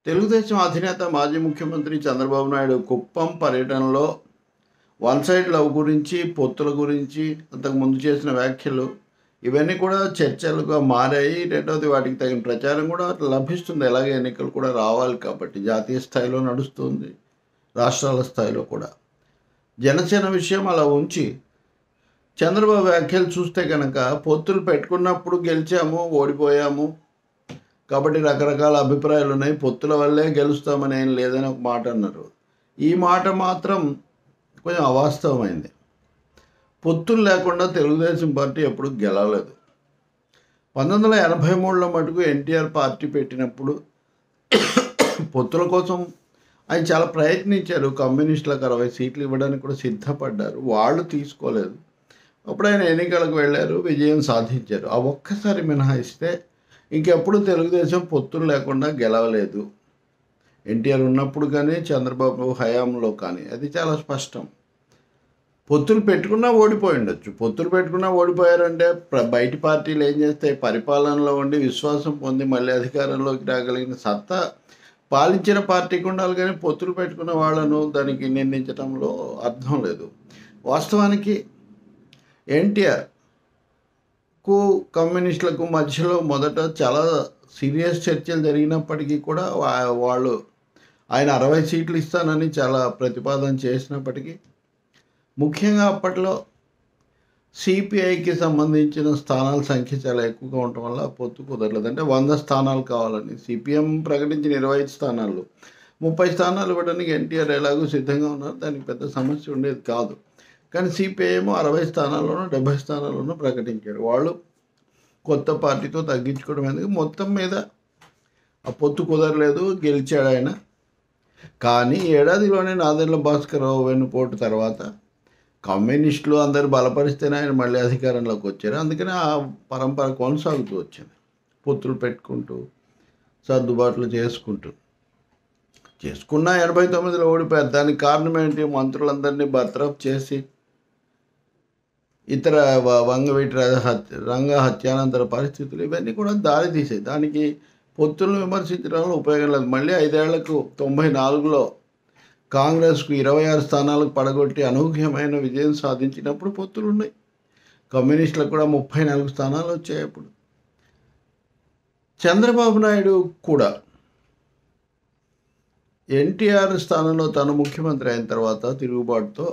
తెలుగుదేశం అధినేత మాజీ ముఖ్యమంత్రి చంద్రబాబు నాయుడు కుప్పం పర్యటనలో వన్ సైడ్ లవ్ గురించి పొత్తుల గురించి అంతకు ముందు చేసిన వ్యాఖ్యలు ఇవన్నీ కూడా చర్చలుగా మారాయి రెండవది వాటికి తగిన ప్రచారం కూడా లభిస్తుంది ఎలాగే ఎన్నికలు కూడా రావాలి కాబట్టి జాతీయ స్థాయిలో నడుస్తుంది రాష్ట్రాల స్థాయిలో కూడా జనసేన విషయం అలా ఉంచి చంద్రబాబు వ్యాఖ్యలు చూస్తే కనుక పొత్తులు పెట్టుకున్నప్పుడు గెలిచాము ఓడిపోయాము కాబట్టి రకరకాల అభిప్రాయాలు ఉన్నాయి పొత్తుల వల్లే గెలుస్తామని ఏం లేదని ఒక మాట అన్నారు ఈ మాట మాత్రం కొంచెం అవాస్తవమైంది పొత్తులు లేకుండా తెలుగుదేశం పార్టీ ఎప్పుడు గెలవలేదు పంతొమ్మిది వందల ఎనభై మూడులో మటుకు ఎన్టీఆర్ పార్టీ పెట్టినప్పుడు పొత్తుల కోసం ఆయన చాలా ప్రయత్నించారు కమ్యూనిస్టులకు అరవై సీట్లు ఇవ్వడానికి కూడా సిద్ధపడ్డారు వాళ్ళు తీసుకోలేదు అప్పుడు ఆయన ఎన్నికలకు వెళ్ళారు విజయం సాధించారు ఆ ఒక్కసారి మినహాయిస్తే ఇంకెప్పుడు తెలుగుదేశం పొత్తులు లేకుండా గెలవలేదు ఎన్టీఆర్ ఉన్నప్పుడు కానీ చంద్రబాబు హయాంలో కానీ అది చాలా స్పష్టం పొత్తులు పెట్టుకున్నా ఓడిపోయి ఉండొచ్చు పొత్తులు పెట్టుకున్నా ఓడిపోయారంటే ప్ర బయటి పార్టీలు ఏం చేస్తాయి పరిపాలనలో ఉండి విశ్వాసం పొంది మళ్ళీ అధికారంలోకి రాగలిగిన సత్తా పాలించిన పార్టీకి ఉండాలి కానీ పొత్తులు పెట్టుకున్న వాళ్ళను దానికి నిందించడంలో అర్థం లేదు వాస్తవానికి ఎన్టీఆర్ కు కమ్యూనిస్టులకు మధ్యలో మొదట చాలా సీరియస్ చర్చలు జరిగినప్పటికీ కూడా వా- వాళ్ళు ఆయన అరవై సీట్లు ఇస్తానని చాలా ప్రతిపాదన చేసినప్పటికీ ముఖ్యంగా అప్పట్లో సిపిఐకి సంబంధించిన స్థానాల సంఖ్య చాలా ఎక్కువగా ఉండటం వల్ల పొత్తు కుదరలేదు అంటే వంద స్థానాలు కావాలని సిపిఎం ప్రకటించిన ఇరవై ఐదు స్థానాలు ముప్పై స్థానాలు ఇవ్వడానికి ఎన్టీఆర్ ఎలాగో సిద్ధంగా ఉన్నారు దానికి పెద్ద సమస్య ఉండేది కాదు కానీ సిపిఐ ఏమో అరవై స్థానాల్లోనూ డెబ్బై స్థానాల్లోనూ ప్రకటించాడు వాళ్ళు కొత్త పార్టీతో తగ్గించుకోవడం ఎందుకు మొత్తం మీద ఆ పొత్తు కుదరలేదు గెలిచాడు ఆయన కానీ ఏడాదిలోనే నాదెండ్ల భాస్కరరావు వెన్నుపోటు తర్వాత కమ్యూనిస్టులు అందరూ బలపరిస్తేనే ఆయన మళ్ళీ అధికారంలోకి వచ్చారు అందుకని ఆ పరంపర కొనసాగుతూ వచ్చింది పొత్తులు పెట్టుకుంటూ సర్దుబాట్లు చేసుకుంటూ చేసుకున్న ఎనభై తొమ్మిదిలో ఓడిపోయారు దానికి కారణం ఏంటి మంత్రులందరినీ బర్తరఫ్ చేసి ఇతర వ- వంగవీటి ర- హత్య రంగ హత్యానంతర పరిస్థితులు ఇవన్నీ కూడా దారి తీసాయి దానికి పొత్తులను విమర్శించడంలో ఉపయోగం లేదు మళ్ళీ ఐదేళ్లకు తొంభై నాలుగులో కాంగ్రెస్కు ఇరవై ఆరు స్థానాలకు పడగొట్టి అనూహ్యమైన విజయం సాధించినప్పుడు పొత్తులు ఉన్నాయి కమ్యూనిస్టులకు కూడా ముప్పై నాలుగు స్థానాలు వచ్చాయి అప్పుడు చంద్రబాబు నాయుడు కూడా ఎన్టీఆర్ స్థానంలో తను ముఖ్యమంత్రి అయిన తర్వాత తిరుగుబాటుతో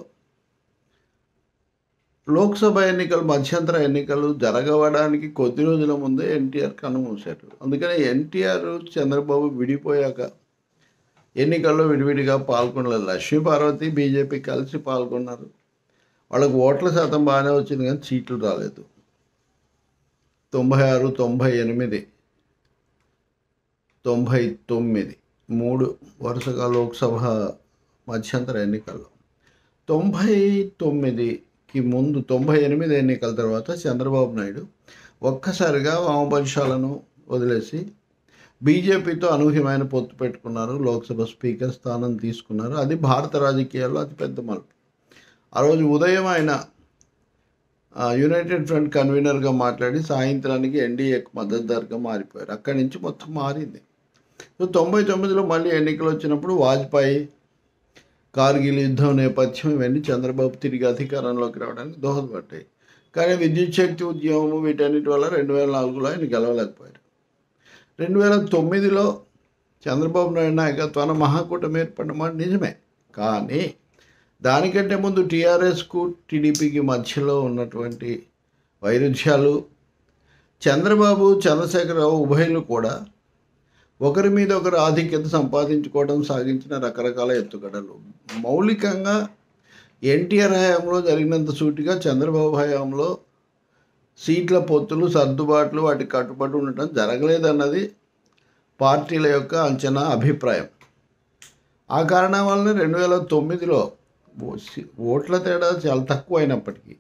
లోక్సభ ఎన్నికలు మధ్యంతర ఎన్నికలు జరగవడానికి కొద్ది రోజుల ముందే ఎన్టీఆర్ కన్నుమూశారు అందుకని ఎన్టీఆర్ చంద్రబాబు విడిపోయాక ఎన్నికల్లో విడివిడిగా పాల్గొనలేదు లక్ష్మీ పార్వతి బీజేపీ కలిసి పాల్గొన్నారు వాళ్ళకు ఓట్ల శాతం బాగానే వచ్చింది కానీ సీట్లు రాలేదు తొంభై ఆరు తొంభై ఎనిమిది తొంభై తొమ్మిది మూడు వరుసగా లోక్సభ మధ్యంతర ఎన్నికల్లో తొంభై తొమ్మిదికి ముందు తొంభై ఎనిమిది ఎన్నికల తర్వాత చంద్రబాబు నాయుడు ఒక్కసారిగా వామపక్షాలను వదిలేసి బీజేపీతో అనూహ్యమైన పొత్తు పెట్టుకున్నారు లోక్సభ స్పీకర్ స్థానం తీసుకున్నారు అది భారత రాజకీయాల్లో అతిపెద్ద మలుపు ఆ రోజు ఉదయం ఆయన ఆ, యునైటెడ్ ఫ్రంట్ కన్వీనర్గా మాట్లాడి సాయంత్రానికి ఎన్డీఏకి మద్దతుదారుగా మారిపోయారు అక్కడి నుంచి మొత్తం మారింది సో తొంభై తొమ్మిదిలో మళ్ళీ ఎన్నికలు వచ్చినప్పుడు వాజ్పేయి కార్గిల్ యుద్ధం నేపథ్యం ఇవన్నీ చంద్రబాబు తిరిగి అధికారంలోకి రావడానికి దోహదపడ్డాయి కానీ విద్యుత్ శక్తి ఉద్యమం వీటన్నిటి వల్ల రెండు వేల నాలుగులో ఆయన గెలవలేకపోయారు రెండు వేల తొమ్మిదిలో చంద్రబాబు నాయుడు నాయకత్వాన మహాకూటమి ఏర్పడిన మాట నిజమే కానీ దానికంటే ముందు టీఆర్ఎస్కు టీడీపీకి మధ్యలో ఉన్నటువంటి వైరుధ్యాలు చంద్రబాబు చంద్రశేఖరరావు ఉభయులు కూడా ఒకరి మీద ఒకరు ఆధిక్యత సంపాదించుకోవడం సాగించిన రకరకాల ఎత్తుగడలు మౌలికంగా ఎన్టీఆర్ హయాంలో జరిగినంత సూటిగా చంద్రబాబు హయాంలో సీట్ల పొత్తులు సర్దుబాట్లు వాటి కట్టుబడి ఉండటం జరగలేదన్నది పార్టీల యొక్క అంచనా అభిప్రాయం ఆ కారణం వలన రెండు వేల తొమ్మిదిలో ఓ- సి- ఓట్ల తేడా చాలా తక్కువ అయినప్పటికీ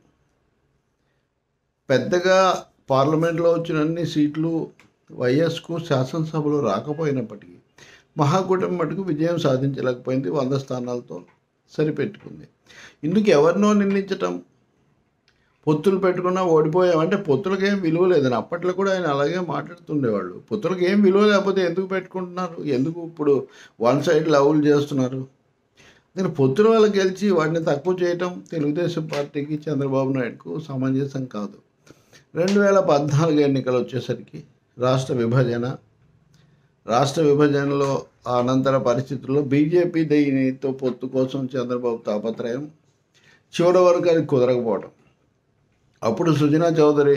పెద్దగా పార్లమెంట్లో వచ్చిన అన్ని సీట్లు వైఎస్కు శాసనసభలో రాకపోయినప్పటికీ మహాకూటమి మటుకు విజయం సాధించలేకపోయింది వంద స్థానాలతో సరిపెట్టుకుంది ఇందుకు ఎవరినో నిందించటం పొత్తులు పెట్టుకున్నా ఓడిపోయామంటే పొత్తులకు ఏం విలువ లేదని అప్పట్లో కూడా ఆయన అలాగే మాట్లాడుతుండేవాళ్ళు పొత్తులకు ఏం విలువ లేకపోతే ఎందుకు పెట్టుకుంటున్నారు ఎందుకు ఇప్పుడు వన్ సైడ్ లవ్లు చేస్తున్నారు నేను పొత్తుల వల్ల గెలిచి వాటిని తక్కువ చేయటం తెలుగుదేశం పార్టీకి చంద్రబాబు నాయుడుకు సమంజసం కాదు రెండు వేల పద్నాలుగు ఎన్నికలు వచ్చేసరికి రాష్ట్ర విభజన రాష్ట్ర విభజనలో ఆ అనంతర పరిస్థితుల్లో బీజేపీ దీనితో పొత్తు కోసం చంద్రబాబు తాపత్రయం చివరి వరకు అది కుదరకపోవటం అప్పుడు సుజనా చౌదరి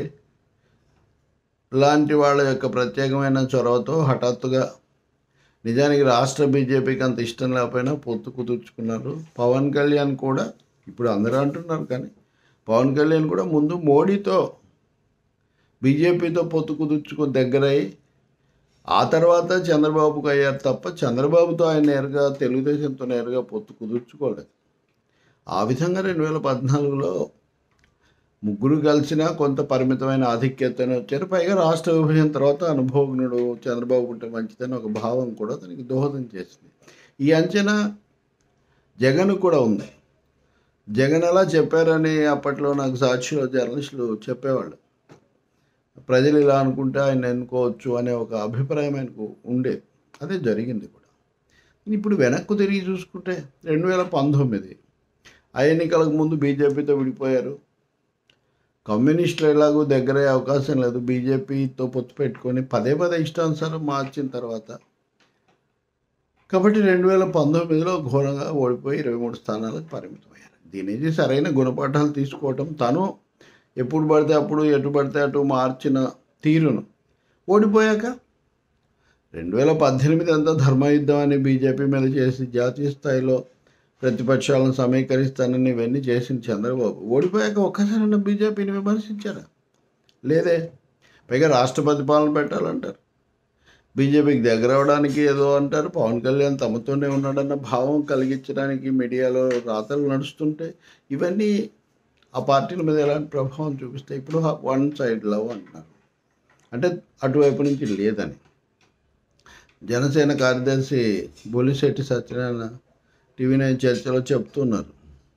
లాంటి వాళ్ళ యొక్క ప్రత్యేకమైన చొరవతో హఠాత్తుగా నిజానికి రాష్ట్ర బీజేపీకి అంత ఇష్టం లేకపోయినా పొత్తు కుదుర్చుకున్నారు పవన్ కళ్యాణ్ కూడా ఇప్పుడు అందరూ అంటున్నారు కానీ పవన్ కళ్యాణ్ కూడా ముందు మోడీతో బీజేపీతో పొత్తు కుదుర్చుకు దగ్గరై ఆ తర్వాత చంద్రబాబుకు అయ్యారు తప్ప చంద్రబాబుతో ఆయన నేరుగా తెలుగుదేశంతో నేరుగా పొత్తు కుదుర్చుకోలేదు ఆ విధంగా రెండు వేల పద్నాలుగులో ముగ్గురు కలిసినా కొంత పరిమితమైన ఆధిక్యతను వచ్చారు పైగా రాష్ట్ర విభజన తర్వాత అనుభవజ్ఞుడు చంద్రబాబు ఉంటే మంచిదని ఒక భావం కూడా దానికి దోహదం చేసింది ఈ అంచనా జగన్ కూడా ఉంది జగన్ ఎలా చెప్పారని అప్పట్లో నాకు సాక్షిలో జర్నలిస్టులు చెప్పేవాళ్ళు ప్రజలు ఇలా అనుకుంటే ఆయన ఎన్నుకోవచ్చు అనే ఒక అభిప్రాయం ఆయనకు ఉండేది అదే జరిగింది కూడా ఇప్పుడు వెనక్కు తిరిగి చూసుకుంటే రెండు వేల పంతొమ్మిది ఆ ఎన్నికలకు ముందు బీజేపీతో విడిపోయారు కమ్యూనిస్టులు ఎలాగో దగ్గరయ్యే అవకాశం లేదు బీజేపీతో పొత్తు పెట్టుకొని పదే పదే ఇష్టానుసారం మార్చిన తర్వాత కాబట్టి రెండు వేల పంతొమ్మిదిలో ఘోరంగా ఓడిపోయి ఇరవై మూడు స్థానాలకు పరిమితమయ్యారు దీనికి సరైన గుణపాఠాలు తీసుకోవటం తను ఎప్పుడు పడితే అప్పుడు ఎటు పడితే అటు మార్చిన తీరును ఓడిపోయాక రెండు వేల పద్దెనిమిది అంతా ధర్మయుద్ధం అని బీజేపీ మీద చేసి జాతీయ స్థాయిలో ప్రతిపక్షాలను సమీకరిస్తానని ఇవన్నీ చేసిన చంద్రబాబు ఓడిపోయాక ఒక్కసారైనా బీజేపీని విమర్శించారా లేదే పైగా రాష్ట్రపతి పాలన పెట్టాలంటారు బీజేపీకి దగ్గర అవడానికి ఏదో అంటారు పవన్ కళ్యాణ్ తమతోనే ఉన్నాడన్న భావం కలిగించడానికి మీడియాలో రాతలు నడుస్తుంటే ఇవన్నీ ఆ పార్టీల మీద ఎలాంటి ప్రభావం చూపిస్తాయి ఇప్పుడు వన్ సైడ్ లవ్ అంటున్నారు అంటే అటువైపు నుంచి లేదని జనసేన కార్యదర్శి బొలిశెట్టి సత్యనారాయణ టీవీ నైన్ చర్చలో చెప్తున్నారు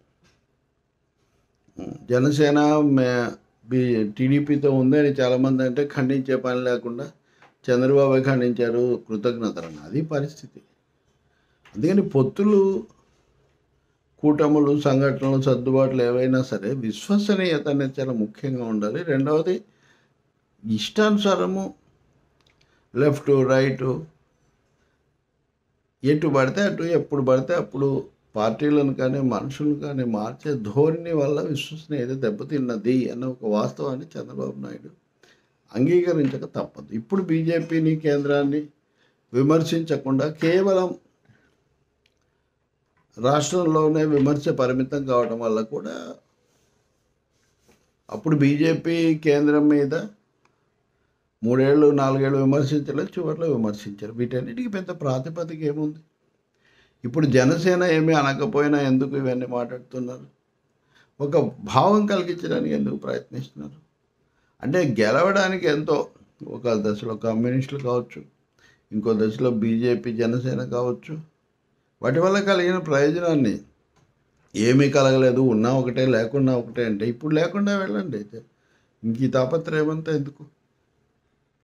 జనసేన మే బీ టీడీపీతో ఉందని చాలామంది అంటే ఖండించే పని లేకుండా చంద్రబాబు ఖండించారు కృతజ్ఞతలను అది పరిస్థితి అందుకని పొత్తులు కూటములు సంఘటనలు సర్దుబాట్లు ఏవైనా సరే విశ్వసనీయత అనేది చాలా ముఖ్యంగా ఉండాలి రెండవది ఇష్టానుసారము లెఫ్ట్ రైట్ ఎటు పడితే అటు ఎప్పుడు పడితే అప్పుడు పార్టీలను కానీ మనుషులను కానీ మార్చే ధోరణి వల్ల విశ్వసనీయత దెబ్బతిన్నది అన్న ఒక వాస్తవాన్ని చంద్రబాబు నాయుడు అంగీకరించక తప్పదు ఇప్పుడు బీజేపీని కేంద్రాన్ని విమర్శించకుండా కేవలం రాష్ట్రంలోనే విమర్శ పరిమితం కావడం వల్ల కూడా అప్పుడు బీజేపీ కేంద్రం మీద మూడేళ్ళు నాలుగేళ్ళు విమర్శించలేదు చివరిలో విమర్శించారు వీటన్నిటికీ పెద్ద ప్రాతిపదిక ఏముంది ఇప్పుడు జనసేన ఏమీ అనకపోయినా ఎందుకు ఇవన్నీ మాట్లాడుతున్నారు ఒక భావం కలిగించడానికి ఎందుకు ప్రయత్నిస్తున్నారు అంటే గెలవడానికి ఎంతో ఒక దశలో కమ్యూనిస్టులు కావచ్చు ఇంకో దశలో బీజేపీ జనసేన కావచ్చు వాటి వల్ల కలిగిన ప్రయోజనాన్ని ఏమీ కలగలేదు ఉన్నా ఒకటే లేకున్నా ఒకటే అంటే ఇప్పుడు లేకుండా వెళ్ళండి అయితే ఇంక ఈ తాపత్రయం అంతా ఎందుకు